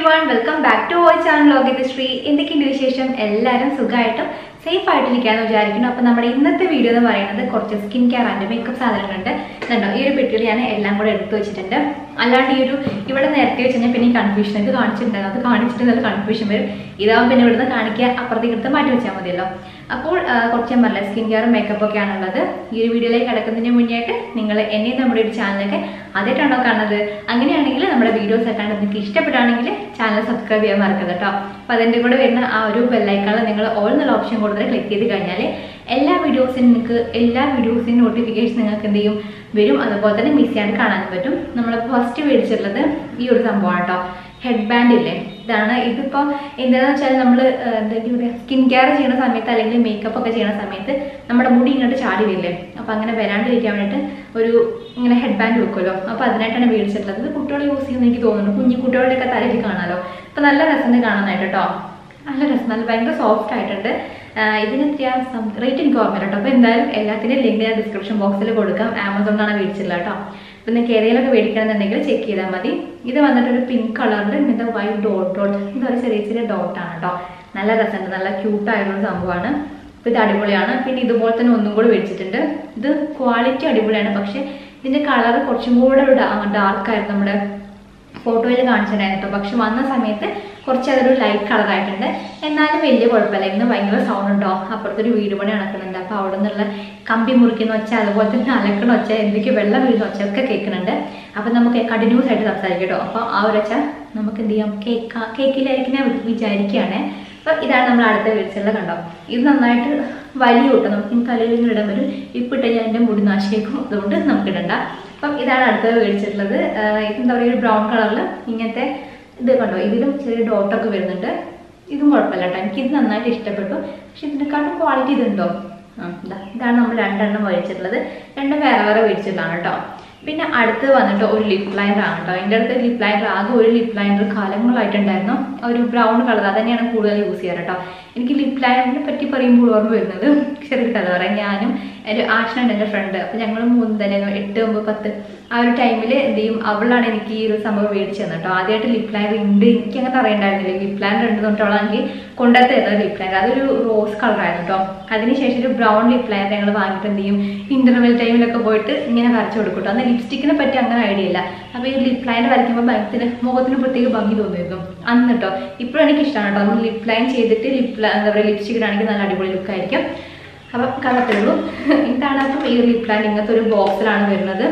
One welcome back to our channel ലോകത്ത് ശ്രീ എന്തൊക്കെയുണ്ട് വിശേഷം എല്ലാവരും സുഖമായിട്ടും സേഫ് ആയിട്ടിരിക്കാന്ന് വിചാരിക്കുന്നു അപ്പോൾ നമ്മുടെ ഇന്നത്തെ വീഡിയോ എന്ന് പറയുന്നത് കുറച്ച് സ്കിൻ കെയർ ആൻഡ് മേക്കപ്പ് സാധനങ്ങളുണ്ട് കണ്ടോ ഈ ഒരു പെട്ടിയിൽ ഞാൻ എല്ലാം കൂടെ എടുത്തു വെച്ചിട്ടുണ്ട് അല്ലാണ്ട് ഈ ഒരു ഇവിടെ നേരത്തെ വെച്ച് കഴിഞ്ഞാൽ പിന്നെ കൺഫ്യൂഷൻ ഇത് കാണിച്ചിട്ടുണ്ടായിരുന്നു അത് കാണിച്ചിട്ട് നല്ല കൺഫ്യൂഷൻ വരും ഇതാവും പിന്നെ ഇവിടുന്ന് കാണിക്കുക അപ്പുറത്തേക്ക് എടുത്ത് മാറ്റി വെച്ചാൽ മതിയല്ലോ അപ്പോൾ ആ, കുറച്ച് ഞാൻ പറഞ്ഞ സ്കിൻ കെയർ മേക്കപ്പ് ഒക്കെ ആണുള്ളത് ഈ ഒരു വീഡിയോയിലേക്ക് കിടക്കുന്നതിന് മുന്നേ ആയിട്ട് നിങ്ങൾ എന്നെ നമ്മുടെ ഒരു ചാനലൊക്കെ ആദ്യമായിട്ടാണോ കാണുന്നത് അങ്ങനെയാണെങ്കിൽ നമ്മുടെ വീഡിയോസ് ഒക്കെ നിങ്ങൾക്ക് ഇഷ്ടപ്പെടുകയാണെങ്കിൽ ചാനൽ സബ്സ്ക്രൈബ് ചെയ്യാൻ മറക്കരുത് കേട്ടോ അപ്പോൾ അതിൻ്റെ കൂടെ വരുന്ന ആ ഒരു ബെല്ലൈക്കാളിൽ നിങ്ങൾ ഓൾ എന്നുള്ള ഓപ്ഷൻ കൂടുതൽ ക്ലിക്ക് ചെയ്ത് കഴിഞ്ഞാൽ എല്ലാ വീഡിയോസിനും നിങ്ങൾക്ക് എല്ലാ വീഡിയോസിനും നോട്ടിഫിക്കേഷൻ നിങ്ങൾക്ക് എന്ത് ചെയ്യും വരും അതുപോലെ തന്നെ മിസ് ചെയ്യാണ്ട് കാണാൻ പറ്റും നമ്മളിപ്പോൾ ഫസ്റ്റ് മേടിച്ചിട്ടുള്ളത് ഈ ഒരു സംഭവമാണ് കേട്ടോ ഹെഡ് ബാൻഡ് ഇല്ലേ ഇതാണ് ഇതിപ്പോൾ എന്താണെന്ന് വെച്ചാൽ നമ്മൾ എന്താ പറയുക സ്കിൻ കെയർ ചെയ്യുന്ന സമയത്ത് അല്ലെങ്കിൽ മേക്കപ്പ് ഒക്കെ ചെയ്യുന്ന സമയത്ത് നമ്മുടെ മുടി ഇങ്ങോട്ട് ചാടി വരില്ലേ അപ്പോൾ അങ്ങനെ വരാണ്ടിരിക്കാൻ വേണ്ടിയിട്ട് ഒരു ഇങ്ങനെ ഹെഡ് ബാൻഡ് വെക്കുമല്ലോ അപ്പോൾ അതിനായിട്ടാണ് മേടിച്ചിട്ടുള്ളത് ഇത് കുട്ടികൾ യൂസ് ചെയ്യുന്നത് എനിക്ക് തോന്നുന്നു കുഞ്ഞു കുട്ടികളുടെയൊക്കെ തലയിൽ കാണാമല്ലോ അപ്പോൾ നല്ല രസമുണ്ട് കാണാനായിട്ട് കേട്ടോ നല്ല രസം നല്ല ഭയങ്കര സോഫ്റ്റ് ആയിട്ടുണ്ട് ആഹ് ഇതിന് വ്യത്യാസം റേറ്റ് എനിക്ക് ഓർമ്മയില്ല കേട്ടോ അപ്പോൾ എന്തായാലും എല്ലാത്തിൻ്റെയും ലിങ്ക് ഞാൻ ഡിസ്ക്രിപ്ഷൻ ബോക്സിൽ കൊടുക്കാം ആമസോണിലാണ് മേടിച്ചിട്ടുള്ളത് കേട്ടോ അപ്പോൾ നിങ്ങൾക്ക് ഏതെങ്കിലുമൊക്കെ മേടിക്കണമെന്നുണ്ടെങ്കിൽ ചെക്ക് ചെയ്താൽ മതി ഇത് വന്നിട്ട് ഒരു പിങ്ക് കളറിൽ ഇങ്ങനത്തെ വൈറ്റ് ഡോട്ട് ഡോട്ട് എന്താ പറയുക ചെറിയ ചെറിയ ഡോട്ടാണ് കേട്ടോ നല്ല രസമുണ്ട് നല്ല ക്യൂട്ടായിട്ടുള്ള സംഭവമാണ് അപ്പോൾ ഇത് അടിപൊളിയാണ് പിന്നെ ഇതുപോലെ തന്നെ ഒന്നും കൂടി മേടിച്ചിട്ടുണ്ട് ഇത് ക്വാളിറ്റി അടിപൊളിയാണ് പക്ഷേ ഇതിൻ്റെ കളർ കുറച്ചും കൂടെ ഒരു ഡാർക്കായിരുന്നു നമ്മുടെ ഫോട്ടോയിൽ കാണിച്ചിട്ടുണ്ടായിരുന്നു കേട്ടോ പക്ഷെ വന്ന സമയത്ത് കുറച്ച് അതൊരു ലൈറ്റ് കളറായിട്ടുണ്ട് എന്നാലും വലിയ കുഴപ്പമില്ല ഇന്ന് ഭയങ്കര സൗണ്ട് ഉണ്ടോ അപ്പുറത്തൊരു വീട് പണി നടക്കുന്നുണ്ട് അപ്പോൾ അവിടെ നിന്നുള്ള കമ്പി മുറിക്കുന്ന ഒച്ച അതുപോലെ തന്നെ അലക്കണ ഒച്ച എന്തൊക്കെ വെള്ളം വീഴുന്ന ഒച്ച ഒക്കെ കേൾക്കുന്നുണ്ട് അപ്പോൾ നമുക്ക് കണ്ടിന്യൂസ് ആയിട്ട് സംസാരിക്കാം കേട്ടോ അപ്പോൾ ആ ഒരു ഒച്ച നമുക്ക് എന്ത് ചെയ്യാം കേൾക്കാം കേൾക്കില്ലായിരിക്കും ഞാൻ വിചാരിക്കുകയാണ് അപ്പോൾ ഇതാണ് നമ്മൾ അടുത്ത വീഴ്ചയുള്ള കണ്ടോ ഇത് നന്നായിട്ട് വലിയ കൂട്ടോ നമുക്ക് ഇനി തലയിൽ ഇങ്ങനെ ഇടാൻ പറ്റും ഇപ്പം ഇട്ട് ഞാൻ എൻ്റെ മുടി നാശിക്കും അതുകൊണ്ട് നമുക്ക് ഇടണ്ട അപ്പം ഇതാണ് അടുത്തത് മേടിച്ചിട്ടുള്ളത് ആഹ് ഇതെന്താ പറയുക ഒരു ബ്രൗൺ കളറിൽ ഇങ്ങനത്തെ ഇത് കണ്ടോ ഇതിലും ചെറിയ ഡോട്ടൊക്കെ വരുന്നുണ്ട് ഇതും കുഴപ്പമില്ല കേട്ടോ എനിക്കിത് നന്നായിട്ട് ഇഷ്ടപ്പെട്ടു പക്ഷെ ഇതിനെക്കാട്ടും ക്വാളിറ്റി ഇതുണ്ടോ ആ ഇതാ ഇതാണ് നമ്മൾ രണ്ടെണ്ണം മേടിച്ചിട്ടുള്ളത് രണ്ടും വേറെ വേറെ മേടിച്ചിട്ടുള്ളതാണ് കേട്ടോ പിന്നെ അടുത്ത് വന്നിട്ട് ഒരു ലിപ് ലൈനർ ആണ് കേട്ടോ എൻ്റെ അടുത്ത് ലിപ് ലൈനർ ആകെ ഒരു ലിപ് ലൈനർ കാലങ്ങളായിട്ടുണ്ടായിരുന്നു ഒരു ബ്രൗൺ കളർ അത് തന്നെയാണ് കൂടുതൽ യൂസ് ചെയ്യാറ് കേട്ടോ എനിക്ക് ലിപ് ലൈനറിനെ പറ്റി പറയുമ്പോൾ ഓർമ്മ വരുന്നത് ചെറിയൊരു കഥ പറയാം ഞാനും ഒരു ആഷനുണ്ട് എൻ്റെ ഫ്രണ്ട് അപ്പോൾ ഞങ്ങൾ മൂന്ന് തന്നെ എട്ട് ഒമ്പത് പത്ത് ആ ഒരു ടൈമിൽ എന്ത് ചെയ്യും അവളാണ് എനിക്ക് ഈ ഒരു സംഭവം മേടിച്ചു തന്നെ കേട്ടോ ആദ്യമായിട്ട് ലിപ് ലൈനർ ഉണ്ട് എനിക്ക് അങ്ങനെ അറിയണ്ടായിരുന്നില്ല ലിപ് ലൈനർ ഉണ്ട് തൊട്ട് അവളാണെങ്കിൽ കൊണ്ടുവന്ന് തരുന്നത് ലിപ് ലൈനർ അതൊരു റോസ് കളറായിരുന്നു കേട്ടോ അതിനുശേഷം ഒരു ബ്രൗൺ ലിപ് ലൈനർ ഞങ്ങൾ വാങ്ങിയിട്ട് എന്ത് ചെയ്യും ഇന്റർവെൽ ടൈമിലൊക്കെ പോയിട്ട് ഇങ്ങനെ വരച്ചു കൊടുക്കും കേട്ടോ അന്ന് ലിപ്സ്റ്റിക്കിനെ പറ്റി അങ്ങനെ ഐഡിയ ഇല്ല അപ്പോൾ ഈ ലിപ് ലൈനർ വരയ്ക്കുമ്പോൾ ഭയങ്കര മുഖത്തിന് പ്രത്യേക ഭംഗി തോന്നിയിരുന്നു അന്ന് കേട്ടോ ഇപ്പോഴും എനിക്ക് ഇഷ്ടമാണ് കേട്ടോ നമ്മൾ ലിപ് ലൈൻ ചെയ്തിട്ട് ലിപ് എന്താ പറയുക ലിപ്സ്റ്റിക് ഇടാണെങ്കിൽ നല്ല അടിപൊളി ലുക്ക് ആയിരിക്കും അപ്പം കണ്ടത്തേ ഉള്ളൂ ഇതാണ് അപ്പം ഈ ലിപ് ലൈൻ ഇങ്ങനത്തെ ഒരു ബോക്സിലാണ് വരുന്നത്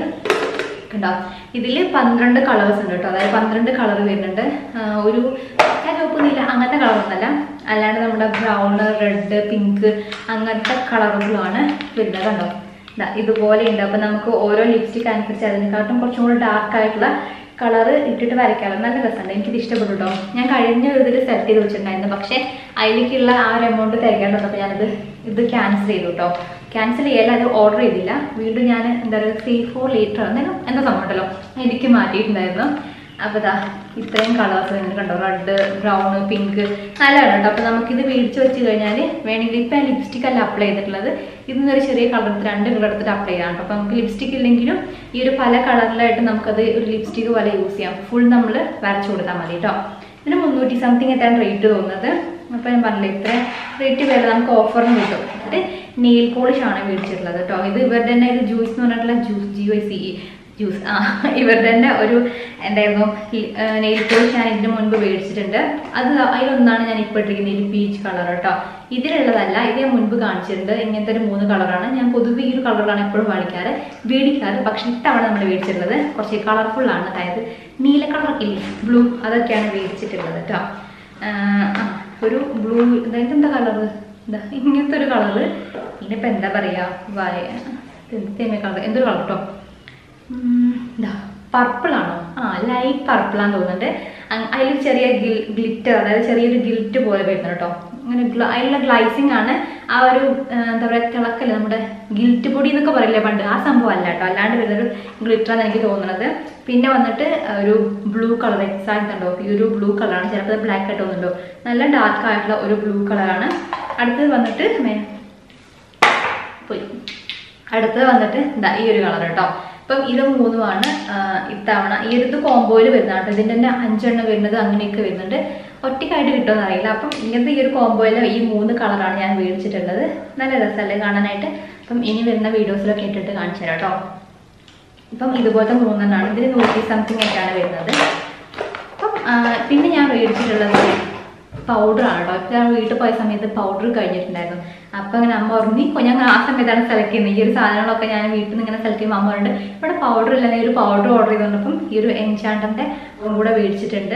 കണ്ടോ ഇതിൽ പന്ത്രണ്ട് കളേഴ്സ് ഉണ്ട് കേട്ടോ അതായത് പന്ത്രണ്ട് കളർ വരുന്നുണ്ട് ആ, ഒരു ചുവപ്പ് നീല അങ്ങനത്തെ കളറൊന്നുമല്ല അല്ലാണ്ട് നമ്മുടെ ബ്രൗൺ റെഡ് പിങ്ക് അങ്ങനത്തെ കളറുകളാണ് വരുന്നത് കണ്ടോ ദാ ഇതുപോലെ ഉണ്ട് അപ്പം നമുക്ക് ഓരോ ലിപ്സ്റ്റിക് അനുസരിച്ച് അതിനെക്കാട്ടും കുറച്ചും കൂടി ഡാർക്ക് ആയിട്ടുള്ള കളർ ഇട്ടിട്ട് വരയ്ക്കാറ് നല്ല രസമുണ്ട് എനിക്കിത് ഇഷ്ടപ്പെട്ടു കേട്ടോ ഞാൻ കഴിഞ്ഞ ഒരു ഇതിൽ സെലക്ട് ചെയ്ത് വെച്ചിട്ടുണ്ടായിരുന്നു പക്ഷേ അതിലേക്കുള്ള ആ ഒരു എമൗണ്ട് തികയാണ്ടപ്പോൾ ഞാനത് ഇത് ക്യാൻസൽ ചെയ്തു കേട്ടോ ക്യാൻസൽ ചെയ്യല്ല അത് ഓർഡർ ചെയ്തില്ല വീണ്ടും ഞാൻ എന്താ പറയുക ത്രീ ഫോർ ലിറ്റർ എന്തെങ്കിലും എന്താ സംഭവം ഉണ്ടല്ലോ എനിക്ക് മാറ്റിയിട്ടുണ്ടായിരുന്നു അപ്പോൾ ഇതാ ഇത്രയും കളേഴ്സ് വരുന്നത് കണ്ടോ റെഡ് ബ്രൗൺ പിങ്ക് നല്ലതാണ് കേട്ടോ അപ്പോൾ നമുക്കിത് മേടിച്ച് വെച്ച് കഴിഞ്ഞാൽ വേണമെങ്കിൽ ഇപ്പം ഞാൻ ലിപ്സ്റ്റിക് അല്ല അപ്ലൈ ചെയ്തിട്ടുള്ളത് ഇതിന്ന് ഒരു ചെറിയ കളർ എടുത്ത് രണ്ട് കളർ എടുത്തിട്ട് അപ്ലൈ ചെയ്യാം കേട്ടോ അപ്പോൾ നമുക്ക് ലിപ്സ്റ്റിക് ഇല്ലെങ്കിലും ഈ ഒരു പല കളറിലായിട്ട് നമുക്കത് ഒരു ലിപ്സ്റ്റിക് പോലെ യൂസ് ചെയ്യാം ഫുൾ നമ്മൾ വരച്ചു കൊടുത്താൽ മതി കേട്ടോ ഇതിന് മുന്നൂറ്റി സംതിങ് എത്താണ് റേറ്റ് തോന്നുന്നത് അപ്പോൾ ഞാൻ പറഞ്ഞില്ല ഇത്ര റേറ്റ് വില നമുക്ക് ഓഫറിന് കിട്ടും എന്നിട്ട് നെയിൽ പോളിഷ് ആണ് മേടിച്ചിട്ടുള്ളത് കേട്ടോ ഇത് ഇവരുടെ തന്നെ ഇത് ജ്യൂസ് എന്ന് പറഞ്ഞിട്ടുള്ള juice G O C juice ആ ഇവരുടെ തന്നെ ഒരു എന്തായിരുന്നു നെയിൽ പോളിഷ് ഞാൻ ഇതിന് മുൻപ് മേടിച്ചിട്ടുണ്ട് അത് അതിലൊന്നാണ് ഞാൻ ഇപ്പോൾ ഇട്ടിരിക്കുന്നത് ഒരു പീച്ച് കളർ കേട്ടോ ഇതിലുള്ളതല്ല ഇത് ഞാൻ മുൻപ് കാണിച്ചിട്ടുണ്ട് ഇങ്ങനത്തെ ഒരു മൂന്ന് കളറാണ് ഞാൻ പൊതുവെ ഈ ഒരു കളറാണ് എപ്പോഴും മേടിക്കാറ് മേടിക്കാറ് പക്ഷെ ഇത്തവണ നമ്മൾ മേടിച്ചിട്ടുള്ളത് കുറച്ച് കളർഫുൾ ആണ് അതായത് നീല കളറൊക്കെ ഇല്ലേ ബ്ലൂ അതൊക്കെയാണ് മേടിച്ചിട്ടുള്ളത് കേട്ടോ ആ, ഒരു ബ്ലൂ അതായത് എന്താ കളറ് എന്താ ഇങ്ങനത്തെ ഒരു കളറ് ഇതിനിപ്പോൾ എന്താ പറയുക വായ തേമ കളർ എന്തൊരു കളർ കേട്ടോ എന്താ പർപ്പിൾ ആണോ ആ ലൈറ്റ് പർപ്പിളാന്ന് തോന്നുന്നുണ്ട് അതിൽ ചെറിയ ഗിൽ ഗ്ലിറ്റർ അതായത് ചെറിയൊരു ഗിൽറ്റ് പോലെ വരുന്നത് കേട്ടോ അങ്ങനെ ഗ്ല അതിലുള്ള ഗ്ലൈസിങ് ആണ് ആ ഒരു ആ, എന്താ പറയുക തിളക്കല്ലേ നമ്മുടെ ഗിൽറ്റ് പൊടി എന്നൊക്കെ പറയില്ലേ പണ്ട് ആ സംഭവം അല്ല കേട്ടോ അല്ലാണ്ട് വരുന്നൊരു ഗ്ലിറ്റർ ആണ് എനിക്ക് തോന്നുന്നത് പിന്നെ വന്നിട്ട് ഒരു ബ്ലൂ കളർ എക്സാക്ട് ഉണ്ടോ ഈ ഒരു ബ്ലൂ കളറാണ് ചിലപ്പോൾ ബ്ലാക്ക് ആയിട്ട് തോന്നുന്നുണ്ടോ നല്ല ഡാർക്ക് ആയിട്ടുള്ള ഒരു ബ്ലൂ കളറാണ് അടുത്തത് വന്നിട്ട് മേ പോയി അടുത്തത് വന്നിട്ട് ഇതാ ഈ ഒരു കളർ കേട്ടോ അപ്പം ഇത് മൂന്നുമാണ് ആ, ഇത്തവണ ഈ ഒരു ഇത് കോംബോയിൽ വരുന്നതാണ് കേട്ടോ ഇതിൻ്റെ തന്നെ അഞ്ചെണ്ണം വരുന്നത് അങ്ങനെയൊക്കെ വരുന്നുണ്ട് ഒറ്റയ്ക്കായിട്ട് കിട്ടുമെന്ന് അറിയില്ല അപ്പം ഇങ്ങനത്തെ ഈ ഒരു കോംബോയിൽ ഈ മൂന്ന് കളറാണ് ഞാൻ മേടിച്ചിട്ടുള്ളത് നല്ല രസമല്ലേ കാണാനായിട്ട് അപ്പം ഇനി വരുന്ന വീഡിയോസിലൊക്കെ ഇട്ടിട്ട് കാണിച്ചു തരാം കേട്ടോ ഇപ്പം ഇതുപോലത്തെ മൂന്നെണ്ണമാണ് ഇതിന് നൂറ്റി സംതിങ് ആയിട്ടാണ് വരുന്നത് അപ്പം ആ, പിന്നെ ഞാൻ മേടിച്ചിട്ടുള്ളത് പൗഡറാണ് കേട്ടോ ഇപ്പം ഞാൻ വീട്ടിൽ പോയ സമയത്ത് പൗഡർ കഴിഞ്ഞിട്ടുണ്ടായിരുന്നു അപ്പം അങ്ങനെ അമ്മ പറഞ്ഞു "നീ ഞാൻ ആ സമയത്താണ് സെലക്ട് ചെയ്യുന്നത് ഈ ഒരു സാധനങ്ങളൊക്കെ ഞാൻ വീട്ടിൽ നിന്ന് ഇങ്ങനെ സെലക്ട് ചെയ്യുമ്പോൾ അമ്മ പറഞ്ഞിട്ട് ഇവിടെ പൗഡർ ഇല്ല നീ ഒരു പൗഡർ ഓർഡർ ചെയ്തുകൊണ്ടപ്പം ഈ ഒരു എൻചാണ്ടൻ്റെ കൂടെ മേടിച്ചിട്ടുണ്ട്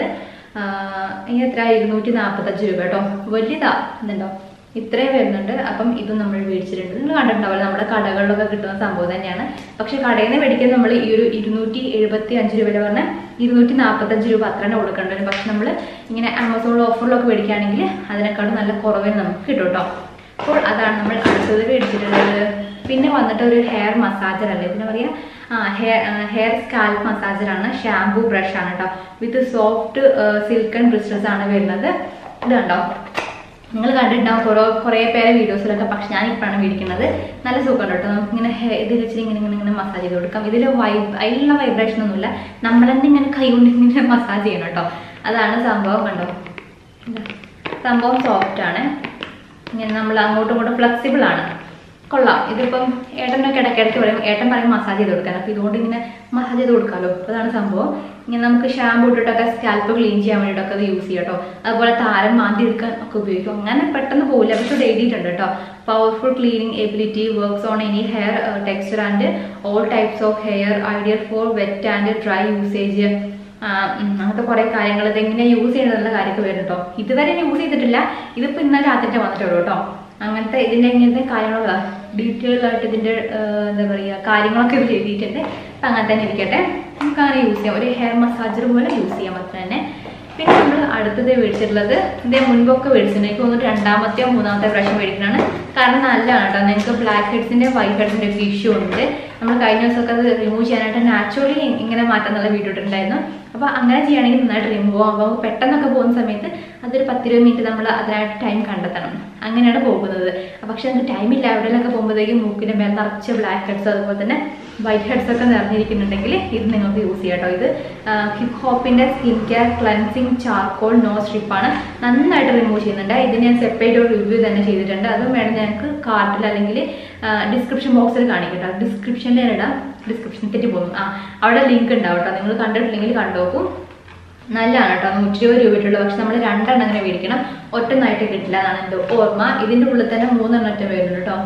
ആഹ് ഇനി എത്ര ഇരുന്നൂറ്റി നാൽപ്പത്തഞ്ച് രൂപ കേട്ടോ വലിയതാ എന്നുണ്ടോ ഇത്രയും വരുന്നുണ്ട് അപ്പം ഇതും നമ്മൾ മേടിച്ചിട്ടുണ്ട് നിങ്ങൾ കണ്ടിട്ടുണ്ടാവില്ല നമ്മുടെ കടകളിലൊക്കെ കിട്ടുന്ന സംഭവം തന്നെയാണ് പക്ഷേ കടയിൽ നിന്ന് മേടിക്കുന്നത് നമ്മൾ ഈ ഒരു ഇരുന്നൂറ്റി എഴുപത്തി അഞ്ച് രൂപ പറഞ്ഞാൽ ഇരുന്നൂറ്റി നാൽപ്പത്തഞ്ച് രൂപ അത്ര തന്നെ കൊടുക്കേണ്ടി വരും പക്ഷെ നമ്മൾ ഇങ്ങനെ ആമസോണിൽ ഓഫറിലൊക്കെ മേടിക്കുകയാണെങ്കിൽ അതിനെക്കാളും നല്ല കുറവിന് നമുക്ക് കിട്ടും കേട്ടോ അപ്പോൾ അതാണ് നമ്മൾ അടുത്തത് മേടിച്ചിട്ടുള്ളത് പിന്നെ വന്നിട്ട് ഒരു ഹെയർ മസാജർ അല്ലേ പിന്നെ പറയാ ആ ഹെയർ ഹെയർ സ്കാൽപ്പ് മസാജറാണ് ഷാംപൂ ബ്രഷ് ആണ് കേട്ടോ വിത്ത് സോഫ്റ്റ് സിൽക്കൺ ബ്രിസ്റ്റൽസ് ആണ് വരുന്നത് ഇത് കണ്ടോ നിങ്ങൾ കണ്ടിട്ടുണ്ടാവും കുറേ കുറേ പേരെ വീഡിയോസിലൊക്കെ പക്ഷെ ഞാൻ ഇപ്പോഴാണ് മേടിക്കുന്നത് നല്ല സുഖം കേട്ടോ നമുക്കിങ്ങനെ ഹെ- ഇത് വെച്ചിട്ട് ഇങ്ങനെ ഇങ്ങനെ ഇങ്ങനെ മസാജ് ചെയ്ത് കൊടുക്കാം ഇതിൽ വൈബ് അതിലുള്ള വൈബ്രേഷൻ ഒന്നുമില്ല നമ്മൾ തന്നെ ഇങ്ങനെ കൈ കൊണ്ട് ഇങ്ങനെ മസാജ് ചെയ്യണം കേട്ടോ അതാണ് സംഭവം കണ്ടോ ഇതാ. സംഭവം സോഫ്റ്റ് ആണ് ഇങ്ങനെ നമ്മൾ അങ്ങോട്ടും ഇങ്ങോട്ടും ഫ്ലെക്സിബിൾ ആണ് കൊള്ളാം ഇതിപ്പം ഏട്ടനൊക്കെ ഇടയ്ക്കിടയ്ക്ക് പറയും ഏട്ടൻ പറയും മസാജ് ചെയ്ത് കൊടുക്കാൻ അപ്പോൾ ഇതുകൊണ്ട് ഇങ്ങനെ മസാജ് ചെയ്ത് കൊടുക്കാമല്ലോ അതാണ് സംഭവം ഇങ്ങനെ നമുക്ക് ഷാമ്പു ഇട്ടിട്ടൊക്കെ സ്കാൽപ്പ് ക്ലീൻ ചെയ്യാൻ വേണ്ടിയിട്ടൊക്കെ അത് യൂസ് ചെയ്യാം കേട്ടോ അതുപോലെ താരം മാറ്റി എടുക്കാൻ ഒക്കെ ഉപയോഗിക്കും അങ്ങനെ പെട്ടെന്ന് പോകില്ല പക്ഷെ ഇത് എഴുതിയിട്ടുണ്ട് കേട്ടോ powerful cleaning ability works on any hair texture and all types of hair ideal for wet and dry usage അങ്ങനത്തെ കുറേ കാര്യങ്ങൾ ഇതെങ്ങനെ യൂസ് ചെയ്യണമെന്നുള്ള കാര്യമൊക്കെ വരും കേട്ടോ ഇതുവരെ ഞാൻ യൂസ് ചെയ്തിട്ടില്ല ഇതിപ്പോൾ ഇന്നലെ രാത്രിയിട്ട് വന്നിട്ടുള്ളൂ കേട്ടോ അങ്ങനത്തെ ഇതിൻ്റെ ഇങ്ങനത്തെ കാര്യങ്ങളൊക്കെ ഡീറ്റെയിൽ ആയിട്ട് ഇതിൻ്റെ എന്താ പറയുക കാര്യങ്ങളൊക്കെ ഇതിൽ എഴുതിയിട്ടുണ്ട് അപ്പം അങ്ങനെ തന്നെ ഇരിക്കട്ടെ നമുക്ക് അങ്ങനെ യൂസ് ചെയ്യാം ഒരു ഹെയർ മസാജർ പോലെ യൂസ് ചെയ്യാം അത്ര തന്നെ പിന്നെ നമ്മൾ അടുത്തത് മേടിച്ചിട്ടുള്ളത് ഇതേ മുൻപൊക്കെ മേടിച്ചിട്ടുണ്ട് എനിക്ക് തോന്നുന്നു രണ്ടാമത്തെയോ മൂന്നാമത്തെ പ്രാവശ്യം മേടിക്കുന്നതാണ് കാരണം നല്ലതാണ് കേട്ടോ നിങ്ങൾക്ക് ബ്ലാക്ക് ഹെഡ്സിൻ്റെ വൈറ്റ് ഹെഡ്സിൻ്റെ ഒക്കെ ഇഷ്യൂ ഉണ്ട് നമ്മൾ കഴിഞ്ഞ ദിവസമൊക്കെ അത് റിമൂവ് ചെയ്യാനായിട്ട് നാച്ചുറലി ഇങ്ങനെ മാറ്റാൻ നല്ല വീഡിയോ ഇട്ടിട്ടുണ്ടായിരുന്നു അപ്പോൾ അങ്ങനെ ചെയ്യുകയാണെങ്കിൽ നന്നായിട്ട് റിമൂവ് ആകും അപ്പോൾ പെട്ടെന്നൊക്കെ പോകുന്ന സമയത്ത് അതൊരു പത്തിരുപത് മിനിറ്റ് നമ്മൾ അതിനായിട്ട് ടൈം കണ്ടെത്തണം അങ്ങനെയാണ് പോകുന്നത് പക്ഷെ നമുക്ക് ടൈമില്ല എവിടെയെങ്കിലൊക്കെ പോകുമ്പോഴത്തേക്കും മൂക്കിൻ്റെ മേലെ നിറച്ച് ബ്ലാക്ക് ഹെഡ്സ് അതുപോലെ തന്നെ വൈറ്റ് ഹെഡ്സ് ഒക്കെ നിറഞ്ഞിരിക്കുന്നുണ്ടെങ്കിൽ ഇത് നിങ്ങൾക്ക് യൂസ് ചെയ്യാം കേട്ടോ ഇത് ഹിപ് ഹോപ്പിൻ്റെ skin care cleansing charcoal nose സ്ട്രിപ്പാണ് നന്നായിട്ട് റിമൂവ് ചെയ്യുന്നുണ്ട് ഇത് ഞാൻ സെപ്പറേറ്റ് ഒരു റിവ്യൂ തന്നെ ചെയ്തിട്ടുണ്ട് അതും വേണം ഞങ്ങൾക്ക് കാർട്ടിൽ അല്ലെങ്കിൽ ഡിസ്ക്രിപ്ഷൻ ബോക്സിൽ കാണിക്കും കേട്ടോ ഡിസ്ക്രിപ്ഷനിൽ ഞാൻ ഇടാം ഡിസ്ക്രിപ്ഷൻ തെറ്റി പോകുന്നു ആ അവിടെ ലിങ്ക് ഉണ്ടാവും കേട്ടോ നിങ്ങൾ കണ്ടിട്ടില്ലെങ്കിൽ കണ്ടുനോക്കും നല്ലതാണ് കേട്ടോ നൂറ്റി ഇരുപത് രൂപയിട്ടുള്ളൂ പക്ഷെ നമ്മൾ രണ്ടെണ്ണം അങ്ങനെ മേടിക്കണം ഒറ്റൊന്നായിട്ട് കിട്ടില്ല എന്നാണ് എൻ്റെ ഓർമ്മ ഇതിൻ്റെ ഉള്ളിൽ തന്നെ മൂന്നെണ്ണം ഒറ്റ വരുന്നുണ്ട് കേട്ടോ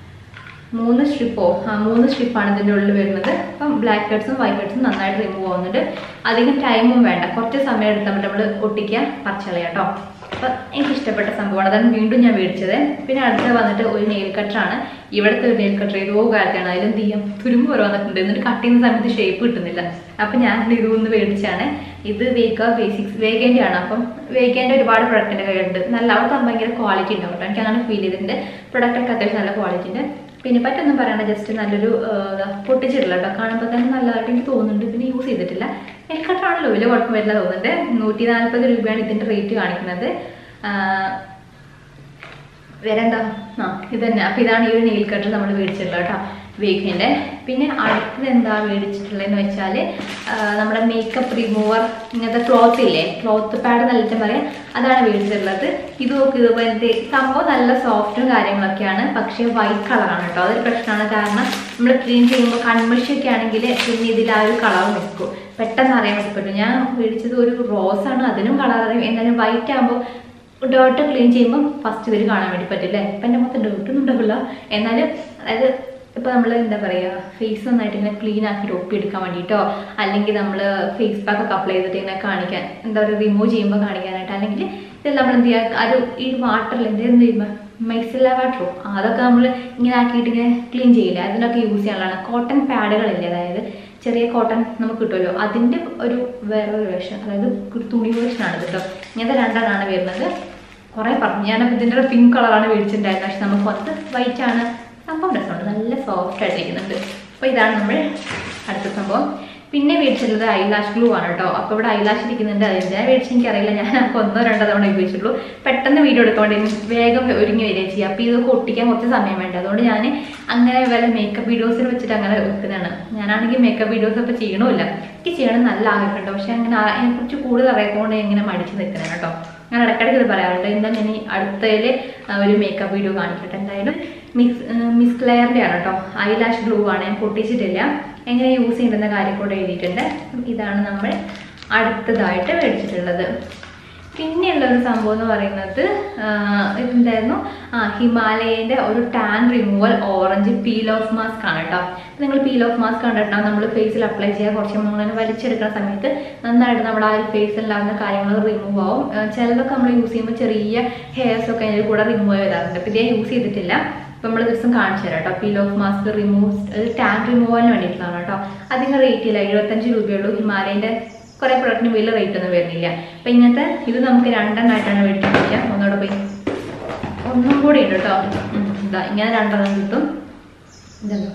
മൂന്ന് സ്ട്രിപ്പോ ആ മൂന്ന് സ്ട്രിപ്പാണ് ഇതിൻ്റെ ഉള്ളിൽ വരുന്നത് അപ്പം ബ്ലാക്ക് ഹെഡ്സും വൈറ്റ് ഹെഡ്സും നന്നായിട്ട് റിമൂവ് ആവുന്നുണ്ട് അധികം ടൈമും വേണ്ട കുറച്ച് സമയം എടുത്താൽ നമ്മൾ ഒട്ടിക്കുക പറിച്ചളയാം കേട്ടോ അപ്പം എനിക്ക് ഇഷ്ടപ്പെട്ട സംഭവമാണ് അതാണ് വീണ്ടും ഞാൻ മേടിച്ചത് പിന്നെ അടുത്ത വന്നിട്ട് ഒരു നെയിൽ കട്ടറാണ് ഇവിടുത്തെ ഒരു നെയിൽ കട്ടർ ഏതോ കാലത്താണ് അതിലെന്ത് ചെയ്യാം തുരുമ്പ് പോലെ വന്നിട്ടുണ്ട് എന്നിട്ട് കട്ട് ചെയ്യുന്ന സമയത്ത് ഷേപ്പ് കിട്ടുന്നില്ല അപ്പം ഞാൻ ഇതൊന്ന് മേടിച്ചാണ് ഇത് വേഗ ബേസിക്സ് വേഗേൻ്റെ ആണ് അപ്പം വേഗേൻ്റെ ഒരുപാട് പ്രൊഡക്റ്റ് എൻ്റെ കയ്യിലുണ്ട് നല്ല അവിടെ ഭയങ്കര ക്വാളിറ്റി ഉണ്ടാവും കേട്ടോ എനിക്ക് അങ്ങനെ ഫീൽ ചെയ്തിട്ടുണ്ട് പ്രൊഡക്റ്റൊക്കെ അത്യാവശ്യം നല്ല ക്വാളിറ്റി ഉണ്ട് പിന്നെ പറ്റൊന്നും പറയണ്ട ജസ്റ്റ് നല്ലൊരു ആ, പൊട്ടിച്ചിട്ടില്ല കേട്ടോ കാണുമ്പോൾ തന്നെ നല്ലതായിട്ട് എനിക്ക് തോന്നുന്നുണ്ട് പിന്നെ യൂസ് ചെയ്തിട്ടില്ല നെൽക്കട്ടാണല്ലോ വലിയ കുഴപ്പം വരില്ല തോന്നുന്നുണ്ട് നൂറ്റി നാൽപ്പത് രൂപയാണ് ഇതിൻ്റെ റേറ്റ് കാണിക്കുന്നത് ആ, വേറെ എന്താ ആ ഇത് തന്നെ അപ്പം ഇതാണ് ഈ ഒരു നെയിൽ കട്ടർ നമ്മൾ മേടിച്ചിട്ടുള്ളത് കേട്ടോ വേഗിൻ്റെ പിന്നെ അടുത്തത് എന്താ മേടിച്ചിട്ടുള്ളതെന്ന് വെച്ചാൽ നമ്മുടെ മേക്കപ്പ് റിമൂവർ ഇങ്ങനത്തെ ക്ലോത്ത് ഇല്ലേ ക്ലോത്ത് പാഡ് നല്ല പറയാം അതാണ് മേടിച്ചിട്ടുള്ളത് ഇത് നോക്കി ഇതുപോലത്തെ സംഭവം നല്ല സോഫ്റ്റും കാര്യങ്ങളൊക്കെയാണ് പക്ഷേ വൈറ്റ് കളറാണ് കേട്ടോ അതൊരു പ്രശ്നമാണ് കാരണം നമ്മൾ ക്ലീൻ ചെയ്യുമ്പോൾ കൺമഷിയൊക്കെ ആണെങ്കിൽ പിന്നെ ഇതിൽ ആ ഒരു കളർ നിൽക്കും പെട്ടെന്ന് അറിയാൻ വേണ്ടി പറ്റും ഞാൻ മേടിച്ചത് ഒരു റോസാണ് അതിനും കളർ അറിയും എന്നാലും വൈറ്റ് ആകുമ്പോൾ ഡോട്ട് ക്ലീൻ ചെയ്യുമ്പോൾ ഫസ്റ്റ് ഇതിൽ കാണാൻ വേണ്ടി പറ്റില്ലേ ഇപ്പം എൻ്റെ മൊത്തം ഡോട്ടൊന്നും ഉണ്ടാവില്ല എന്നാലും അതായത് ഇപ്പോൾ നമ്മൾ എന്താ പറയുക ഫേസ് നന്നായിട്ട് ഇങ്ങനെ ക്ലീൻ ആക്കിയിട്ട് ഒപ്പിയെടുക്കാൻ വേണ്ടിയിട്ടോ അല്ലെങ്കിൽ നമ്മൾ ഫേസ് പാക്ക് ഒക്കെ അപ്ലൈ ചെയ്തിട്ട് ഇങ്ങനെ കാണിക്കാൻ എന്താ പറയുക റിമൂവ് ചെയ്യുമ്പോൾ കാണിക്കാനായിട്ട് അല്ലെങ്കിൽ ഇത് നമ്മൾ എന്ത് ചെയ്യുക അത് ഈ വാട്ടറിൽ എന്തെങ്കിലും ചെയ്യുമ്പോൾ മൈസില്ല വാട്ടറോ അതൊക്കെ നമ്മൾ ഇങ്ങനെ ആക്കിയിട്ട് ഇങ്ങനെ ക്ലീൻ ചെയ്യില്ല അതിനൊക്കെ യൂസ് ചെയ്യാനുള്ളതാണ് കോട്ടൺ പാഡുകളില്ലേ അതായത് ചെറിയ കോട്ടൺ നമുക്ക് കിട്ടുമല്ലോ അതിൻ്റെ ഒരു വേറൊരു വേഷം അതായത് ഒരു തുണി വേഷനാണ് കേട്ടോ ഇങ്ങനത്തെ രണ്ടെണ്ണമാണ് വരുന്നത് കുറേ പറഞ്ഞു ഞാൻ ഇതിൻ്റെ പിങ്ക് കളറാണ് മേടിച്ചിട്ടുണ്ടായിരുന്നത് പക്ഷെ നമുക്ക് വന്നത് വൈറ്റ് ആണ് സംഭവം രസമുണ്ട് നല്ല സോഫ്റ്റ് ആയിട്ടിരിക്കുന്നുണ്ട് അപ്പോൾ ഇതാണ് നമ്മൾ അടുത്ത സംഭവം പിന്നെ മേടിച്ചിട്ടുള്ളത് ഐലാഷ് ഗ്ലൂ ആണ് കേട്ടോ അപ്പോൾ ഇവിടെ ഐലാഷ് ഇരിക്കുന്നുണ്ട് അതിൻ്റെ മേടിച്ച് എനിക്കറിയില്ല ഞാൻ അപ്പോൾ ഒന്നോ രണ്ടോ തവണ ഉപയോഗിച്ചിട്ടുള്ളൂ പെട്ടെന്ന് വീഡിയോ എടുക്കാൻ വേണ്ടി വേഗം ഒരുങ്ങി വരികയും ചെയ്യുക അപ്പോൾ ഇതൊക്കെ ഒട്ടിക്കാൻ കുറച്ച് സമയം വേണ്ട അതുകൊണ്ട് ഞാൻ അങ്ങനെ വല്ല മേക്കപ്പ് വീഡിയോസിൽ വെച്ചിട്ട് അങ്ങനെ വെക്കുന്നതാണ് ഞാനാണെങ്കിൽ മേക്കപ്പ് വീഡിയോസ് ഇപ്പോൾ ചെയ്യണമില്ല എനിക്ക് ചെയ്യണം നല്ല ആഗ്രഹമുണ്ട് പക്ഷെ അങ്ങനെ ആ- അതിനെക്കുറിച്ച് കൂടുതൽ അറിയാത്തതുകൊണ്ട് ഇങ്ങനെ മടിച്ച് നിൽക്കുന്നത് കേട്ടോ ഞാൻ ഇടയ്ക്കിടയ്ക്ക് ഇത് പറയാറുണ്ട് എന്തായാലും ഇനി അടുത്തതിൽ ഒരു മേക്കപ്പ് വീഡിയോ കാണിക്കട്ടെ എന്തായാലും മിക്സ് മിസ് ക്ലെയറിൻ്റെ ആണ് കേട്ടോ ഐലാഷ് ഗ്ലൂ ആണ് ഞാൻ പൊട്ടിച്ചിട്ടില്ല എങ്ങനെ യൂസ് ചെയ്യേണ്ടുന്ന കാര്യം കൂടെ എഴുതിയിട്ടുണ്ട് അപ്പം ഇതാണ് നമ്മൾ അടുത്തതായിട്ട് മേടിച്ചിട്ടുള്ളത് പിന്നെയുള്ള ഒരു സംഭവം എന്ന് പറയുന്നത് ആഹ് ഇതെന്തായിരുന്നു ആ ഹിമാലയൻ്റെ ഒരു tan removal orange peel off mask ആണ് കേട്ടോ നിങ്ങൾ പീൽ ഓഫ് മാസ്ക് കണ്ടിട്ടുണ്ടാവും നമ്മൾ ഫേസിൽ അപ്ലൈ ചെയ്യുക കുറച്ച് നമ്മളിങ്ങനെ വലിച്ചെടുക്കുന്ന സമയത്ത് നന്നായിട്ട് നമ്മുടെ ആ ഒരു ഫേസിലുണ്ടാകുന്ന കാര്യങ്ങൾ റിമൂവ് ആവും ആഹ് ചിലതൊക്കെ നമ്മൾ യൂസ് ചെയ്യുമ്പോൾ ചെറിയ ഹെയർസ് ഒക്കെ അതിൻ്റെ കൂടെ റിമൂവ് ചെയ്താറുണ്ട് അപ്പോൾ ഇതേ യൂസ് ചെയ്തിട്ടില്ല അപ്പോൾ നമ്മൾ ദിവസം കാണിച്ചു തരാം കേട്ടോ peel off mask remove tan റിമൂവലിന് വേണ്ടിയിട്ടുള്ളതാണ് കേട്ടോ അതിന് റേറ്റ് ഇല്ല എഴുപത്തഞ്ച് രൂപയുള്ളൂ ഹിമാലയൻ്റെ കുറേ പ്രൊഡക്റ്റിന് വലിയ റേറ്റ് ഒന്നും വരുന്നില്ല അപ്പം ഇങ്ങനത്തെ ഇത് നമുക്ക് രണ്ടെണ്ണമായിട്ടാണ് മേടിച്ചിരിക്കുക ഒന്നുകൂടെ പോയി ഒന്നും കൂടി ഉണ്ട് കേട്ടോ ഉം, ഇതാ ഇങ്ങനെ രണ്ടെണ്ണം കിട്ടും ഇതല്ലോ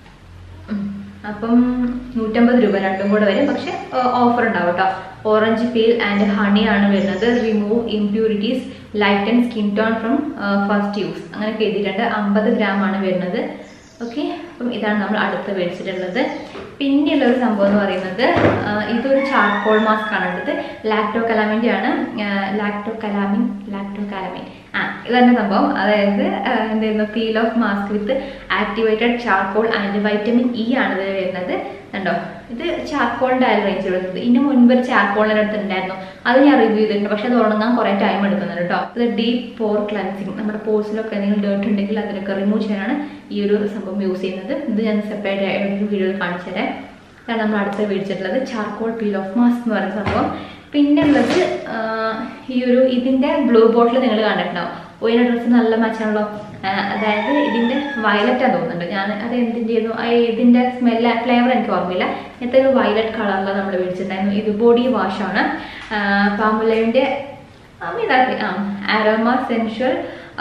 ഉം. അപ്പം നൂറ്റമ്പത് രൂപ രണ്ടും കൂടെ വരും പക്ഷെ ഓഫർ ഉണ്ടാവും കേട്ടോ ഓറഞ്ച് പീൽ ആൻഡ് ഹണി ആണ് വരുന്നത് remove impurities light and skin tone from first use അങ്ങനെയൊക്കെ എഴുതിയിട്ടുണ്ട് അമ്പത് ഗ്രാം ആണ് വരുന്നത് ഓക്കെ അപ്പം ഇതാണ് നമ്മൾ അടുത്ത് മേടിച്ചിട്ടുള്ളത് പിന്നെയുള്ള ഒരു സംഭവം എന്ന് പറയുന്നത് ആ, ഇതൊരു ചാർക്കോൾ മാസ്ക് ആണ് എടുത്തത് ലാക്ടോ കലാമിൻ്റെ ആണ് ലാക്ടോ കലാമിൻ ലാക്ടോ കലാമിൻ ആ ഇതന്നെ സംഭവം അതായത് ആ, എന്തായിരുന്നു peel off mask with activated charcoal and vitamin E ആണ് ഇതിൽ വരുന്നത് കണ്ടോ ഇത് ചാർക്കോളിൻ്റെ ആയാലും റേഞ്ച് വരുന്നത് ഇതിന് മുൻപ് ഒരു ചാർക്കോളിൻ്റെ അടുത്ത് ഉണ്ടായിരുന്നു അത് ഞാൻ റിവ്യൂ ചെയ്തിട്ടുണ്ട് പക്ഷെ അത് ഉണങ്ങാൻ കുറേ ടൈം എടുക്കുന്നുണ്ട് കേട്ടോ ഇത് ഡീപ്പ് പോർ ക്ലൻസിങ് നമ്മുടെ പോർസിലൊക്കെ എന്തെങ്കിലും ഡേർട്ട് ഉണ്ടെങ്കിൽ അതിനൊക്കെ റിമൂവ് ചെയ്യാനാണ് ഈ ഒരു സംഭവം യൂസ് ചെയ്യുന്നത് ഇത് ഞാൻ സെപ്പറേറ്റ് ആയിട്ട് വീഡിയോയിൽ കാണിച്ചു തരാം ഇതാണ് നമ്മൾ അടുത്ത് മേടിച്ചിട്ടുള്ളത് ചാർക്കോൾ പീൽ ഓഫ് മാസ്ക് എന്ന് പറയുന്ന സംഭവം പിന്നെ ഉള്ളത് ആ, ഈ ഒരു ഇതിൻ്റെ ബ്ലൂ ബോട്ടിൽ നിങ്ങൾ കണ്ടിട്ടുണ്ടാവും ഒയിന ഡ്രസ്സ് നല്ല മാച്ചാണല്ലോ അതായത് ഇതിൻ്റെ വയലറ്റാന്ന് തോന്നുന്നുണ്ട് ഞാൻ അത് എന്തിൻ്റെ ആയിരുന്നു ആ ഇതിൻ്റെ സ്മെല്ല് ഫ്ലേവർ എനിക്ക് ഓർമ്മയില്ല ഇങ്ങനത്തെ ഒരു വയലറ്റ് കളറിലാണ് നമ്മൾ മേടിച്ചിട്ടുണ്ടായിരുന്നു ഇത് ബോഡി വാഷാണ് പാമുലേൻ്റെ ഇതാക്കി ആ ആരോമ സെൻഷ്വൽ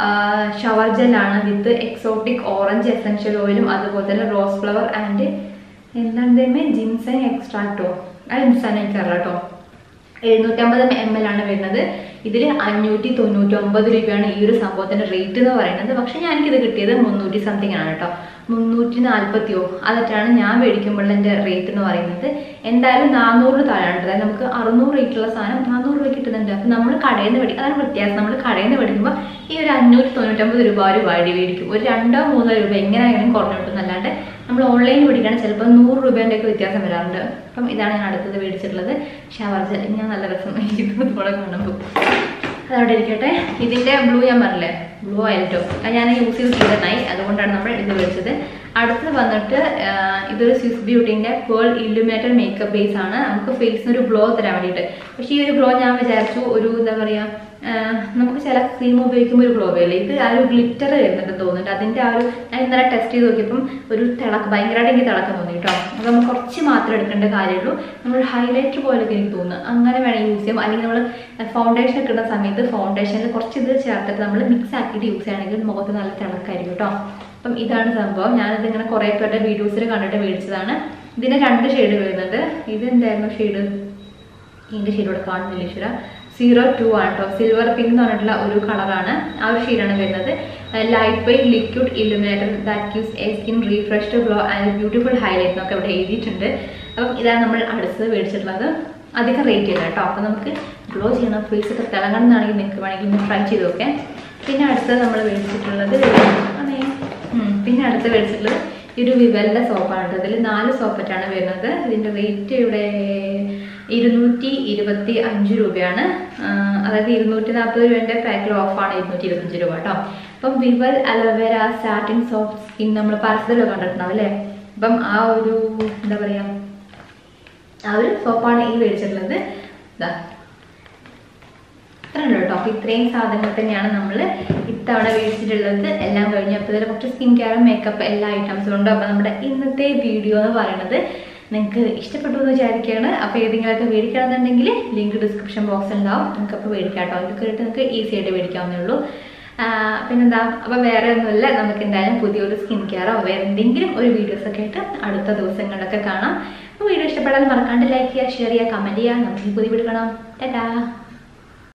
ഷവർ ജെല്ലാണ് വിത്ത് എക്സോട്ടിക് ഓറഞ്ച് എസെൻഷ്യൽ ഓയിലും അതുപോലെ തന്നെ റോസ് ഫ്ലവർ ആൻഡ് എന്താണ് ജിൻസൻ എക്സ്ട്രാക്റ്റോ അത് ജിൻസൻ എനിക്കറിയാം കേട്ടോ എഴുന്നൂറ്റമ്പത് എം എൽ ആണ് വരുന്നത് ഇതിൽ അഞ്ഞൂറ്റി തൊണ്ണൂറ്റി ഒമ്പത് രൂപയാണ് ഈ ഒരു സംഭവത്തിന്റെ റേറ്റ് എന്ന് പറയുന്നത് പക്ഷെ ഞാൻ എനിക്കിത് കിട്ടിയത് മുന്നൂറ്റി സംതിങ് ആണ് കേട്ടോ മുന്നൂറ്റി നാൽപ്പത്തിയോ അതൊക്കെയാണ് ഞാൻ മേടിക്കുമ്പോൾ എൻ്റെ റേറ്റ് എന്ന് പറയുന്നത് എന്തായാലും നാനൂറിന് താഴെയാണ് അതായത് നമുക്ക് അറുന്നൂറ് റേറ്റുള്ള സാധനം നാനൂറ് രൂപ കിട്ടുന്നുണ്ട് അപ്പം നമ്മൾ കടയിൽ നിന്ന് മേടിക്കും അതാണ് വ്യത്യാസം നമ്മൾ കടയിൽ നിന്ന് മേടിക്കുമ്പോൾ ഈ ഒരു അഞ്ഞൂറ്റി തൊണ്ണൂറ്റൊമ്പത് രൂപ ഒരു വഴി മേടിക്കും ഒരു രണ്ടോ മൂന്നോ രൂപ എങ്ങനെയായാലും കുറഞ്ഞു കിട്ടും അല്ലാണ്ട് നമ്മൾ ഓൺലൈനിൽ മേടിക്കുകയാണെങ്കിൽ ചിലപ്പോൾ നൂറ് രൂപേൻ്റെ ഒക്കെ വ്യത്യാസം വരാറുണ്ട് അപ്പം ഇതാണ് ഞാൻ അടുത്തത് മേടിച്ചിട്ടുള്ളത് ഷവർ ജെൽ ഞാൻ നല്ല രസം ഇത് ഇതുപോലെ കാണുമ്പോൾ അതവിടെ ഇരിക്കട്ടെ ഇതിൻ്റെ ബ്ലൂ ഞാൻ പറഞ്ഞില്ലേ ബ്ലൂ ആയിട്ടോ അത് ഞാൻ യൂസ് ചെയ്ത് തീരുന്നായി അതുകൊണ്ടാണ് നമ്മൾ ഇത് മേടിച്ചത് അടുത്തത് വന്നിട്ട് ആ, ഇതൊരു സ്വിസ് ബ്യൂട്ടീൻ്റെ പേൾ ഇല്ലുമിനേറ്റർ മേക്കപ്പ് ബേസ് ആണ് നമുക്ക് ഫേസിന് ഒരു ഗ്ലോ തരാൻ വേണ്ടിയിട്ട് പക്ഷേ ഈ ഒരു ഗ്ലോ ഞാൻ വിചാരിച്ചു ഒരു എന്താ പറയുക ആഹ് നമുക്ക് ചില ക്രീം ഉപയോഗിക്കുമ്പോൾ ഒരു ഗ്ലോ വരില്ല ഇത് ആ ഒരു ഗ്ലിറ്റർ വരുന്നുണ്ട് തോന്നുന്നുണ്ട് അതിൻ്റെ ആ ഒരു ഞാൻ ഇന്നലെ ടെസ്റ്റ് ചെയ്ത് നോക്കിയപ്പം ഒരു തിളക്ക് ഭയങ്കരമായിട്ട് എനിക്ക് തിളക്കം തോന്നി കേട്ടോ അപ്പോൾ നമ്മൾ കുറച്ച് മാത്രം എടുക്കേണ്ട കാര്യമുള്ളൂ നമ്മൾ ഹൈലൈറ്റർ പോലെയൊക്കെ എനിക്ക് തോന്നുന്നു അങ്ങനെ വേണം യൂസ് ചെയ്യാം അല്ലെങ്കിൽ നമ്മൾ ഫൗണ്ടേഷൻ ഒക്കെ ഇടുന്ന സമയത്ത് ഫൗണ്ടേഷനിൽ കുറച്ച് ഇത് ചേർത്തിട്ട് നമ്മൾ മിക്സ് ആക്കിയിട്ട് യൂസ് ചെയ്യുകയാണെങ്കിൽ മുഖത്ത് നല്ല തിളക്കായിരിക്കും കേട്ടോ അപ്പം ഇതാണ് സംഭവം ഞാനിത് ഇങ്ങനെ കുറേ പേരുടെ വീഡിയോസിൽ കണ്ടിട്ട് മേടിച്ചതാണ് ഇതിന് രണ്ട് ഷെയ്ഡ് വരുന്നുണ്ട് ഇത് എന്തായിരുന്നു ഷെയ്ഡ് ഇതിൻ്റെ ഷെയ്ഡ് ഇവിടെ കാണുന്നില്ല ഈശ്വര സീറോ ടു ആണ് കേട്ടോ സിൽവർ പിങ്ക് എന്ന് പറഞ്ഞിട്ടുള്ള ഒരു കളറാണ് ആ ഒരു ഷെയ്ഡാണ് വരുന്നത് lightweight liquid illuminator that gives a skin refreshed glow and beautiful highlight എന്നൊക്കെ ഇവിടെ എഴുതിയിട്ടുണ്ട് അപ്പം ഇതാണ് നമ്മൾ അടുത്തത് മേടിച്ചിട്ടുള്ളത് അധികം റേറ്റ് ഇല്ല കേട്ടോ അപ്പം നമുക്ക് ഗ്ലോ ചെയ്യണം ഫേസ് ഒക്കെ തിളങ്ങണം എന്നാണെങ്കിൽ നിങ്ങൾക്ക് വേണമെങ്കിൽ ഒന്ന് ട്രൈ ചെയ്ത് നോക്കാം പിന്നെ അടുത്തത് നമ്മൾ മേടിച്ചിട്ടുള്ളത് അതെ ഉം. പിന്നെ അടുത്ത് മേടിച്ചിട്ടുള്ളത് ഈ ഒരു വിവലിൻ്റെ സോപ്പാണ് കേട്ടോ ഇതിൽ നാല് സോപ്പറ്റാണ് വരുന്നത് ഇതിൻ്റെ റേറ്റ് ഇവിടെ ഇരുന്നൂറ്റി ഇരുപത്തി അഞ്ച് രൂപയാണ് ആ, അതായത് ഇരുന്നൂറ്റി നാൽപ്പത് രൂപേൻ്റെ പാക്കിൽ ഓഫാണ് ഇരുന്നൂറ്റി ഇരുപത്തഞ്ച് രൂപ കേട്ടോ അപ്പം Vivel aloe vera satin soft skin നമ്മൾ പരസ്യത്തിലൊക്കെ കണ്ടിട്ടുണ്ടാവും അല്ലേ അപ്പം ആ ഒരു എന്താ പറയുക ആ ഒരു സോപ്പാണ് ഈ മേടിച്ചിട്ടുള്ളത് ഇതാ ഇത്ര ഉണ്ട് കേട്ടോ അപ്പോൾ ഇത്രയും സാധനങ്ങൾ തന്നെയാണ് നമ്മൾ ഇത്തവണ മേടിച്ചിട്ടുള്ളത് എല്ലാം കഴിഞ്ഞപ്പോൾ ഇതിൽ കുറച്ച് സ്കിൻ കെയറും മേക്കപ്പ് എല്ലാ ഐറ്റംസും ഉണ്ട് അപ്പോൾ നമ്മുടെ ഇന്നത്തെ വീഡിയോ എന്ന് പറയുന്നത് നിങ്ങൾക്ക് ഇഷ്ടപ്പെട്ടു എന്ന് വിചാരിക്കുകയാണ് അപ്പോൾ ഏതെങ്കിലുമൊക്കെ മേടിക്കണമെന്നുണ്ടെങ്കിൽ ലിങ്ക് ഡിസ്ക്രിപ്ഷൻ ബോക്സിൽ ഉണ്ടാവും നിങ്ങൾക്ക് അപ്പോൾ മേടിക്കാം കേട്ടോ അതിൽ കയറിയിട്ട് നിങ്ങൾക്ക് ഈസി ആയിട്ട് മേടിക്കാവുന്നേ ഉള്ളൂ ആ, പിന്നെന്താ അപ്പോൾ വേറെ ഒന്നുമില്ല നമുക്ക് എന്തായാലും പുതിയൊരു സ്കിൻ കെയറോ വേറെ എന്തെങ്കിലും ഒരു വീഡിയോസ് ഒക്കെ ആയിട്ട് അടുത്ത ദിവസങ്ങളിലൊക്കെ കാണാം അപ്പോൾ വീഡിയോ ഇഷ്ടപ്പെടാൻ മറക്കാണ്ട് ലൈക്ക് ചെയ്യുക ഷെയർ ചെയ്യുക കമൻറ്റ് ചെയ്യുക നമുക്ക് ഈ പുതിയ വീഡിയോ കാണാം ടാറ്റാ